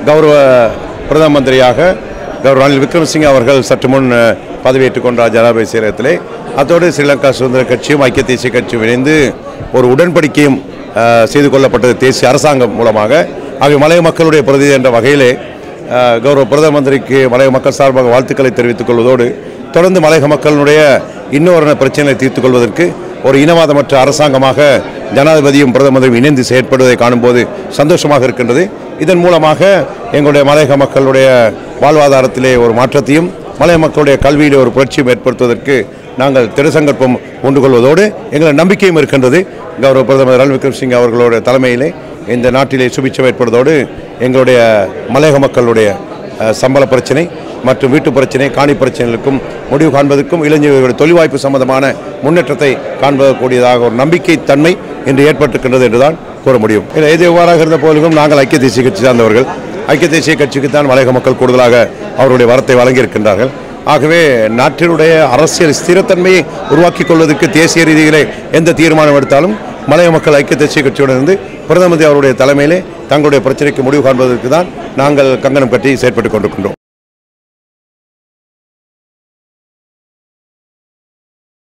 கௌரவ பிரதம மந்திரியாக கௌரவ ரணில் விக்ரமசிங்க அவர்கள் சற்று முன் அஹ், பதவியேற்றுக் கொண்டார் ஜனாதிபதி செயலகத்திலே அதோடு ஸ்ரீலங்கா சுதந்திர கட்சியும் ஐக்கிய தேசிய கட்சியும் இணைந்து ஒரு உடன்படிக்கையும் அஹ், செய்து கொள்ளப்பட்டது தேசிய அரசாங்கம் மூலமாக ஆகிய மலைய மக்களுடைய பிரதிநிதி என்ற வகையிலே அஹ், கௌரவ பிரதம மந்திரிக்கு மலைய மக்கள் சார்பாக வாழ்த்துக்களை தெரிவித்துக் கொள்வதோடு தொடர்ந்து மலையக மக்களுடைய இன்னொரு பிரச்சனைகளை தீர்த்துக் கொள்வதற்கு ஒரு இனவாதமற்ற அரசாங்கமாக ஜனாதிபதியும் பிரதம மந்திரியும் இணைந்து செயற்படுவதை காணும்போது சந்தோஷமாக இருக்கின்றது இதன் மூலமாக எங்களுடைய மலையக மக்களுடைய வாழ்வாதாரத்திலே ஒரு மாற்றத்தையும் மலைய மக்களுடைய கல்வியிலே ஒரு புரட்சியும் ஏற்படுத்துவதற்கு நாங்கள் திருசங்கற்பம் கொண்டு கொள்வதோடு எங்கள் நம்பிக்கையும் இருக்கின்றது கௌரவ பிரதமர் ரணில் விக்ரமசிங்க அவர்களுடைய தலைமையிலே இந்த நாட்டிலே சுபிச்சம் ஏற்படுவதோடு எங்களுடைய மலையக மக்களுடைய அஹ், சம்பள பிரச்சனை மற்றும் வீட்டு பிரச்சனை காணி பிரச்சனைகளுக்கும் முடிவு காண்பதற்கும் இளைஞர்களுடைய தொழில் வாய்ப்பு சம்பந்தமான முன்னேற்றத்தை காண்பதற்கூடியதாக ஒரு நம்பிக்கை தன்மை இன்று ஏற்பட்டிருக்கின்றது என்றுதான் கூற முடியும் இல்லை, எது எவ்வாறாக இருந்த போதிலும் நாங்கள் ஐக்கிய தேசிய கட்சி சார்ந்தவர்கள் ஐக்கிய தேசிய கட்சிக்கு தான் மலையக மக்கள் கூடுதலாக அவருடைய வரத்தை வழங்கியிருக்கின்றார்கள் ஆகவே நாட்டினுடைய அரசியல் ஸ்திரத்தன்மையை உருவாக்கிக் கொள்வதற்கு தேசிய ரீதியிலே எந்த தீர்மானம் எடுத்தாலும் மலைய மக்கள் ஐக்கிய தேசிய கட்சியுடன் இருந்து பிரதமர் அவருடைய தலைமையிலே தங்களுடைய பிரச்சனைக்கு முடிவு காண்பதற்கு தான் நாங்கள் கங்கணம் கட்டி செயற்பட்டுக் கொண்டிருக்கின்றோம்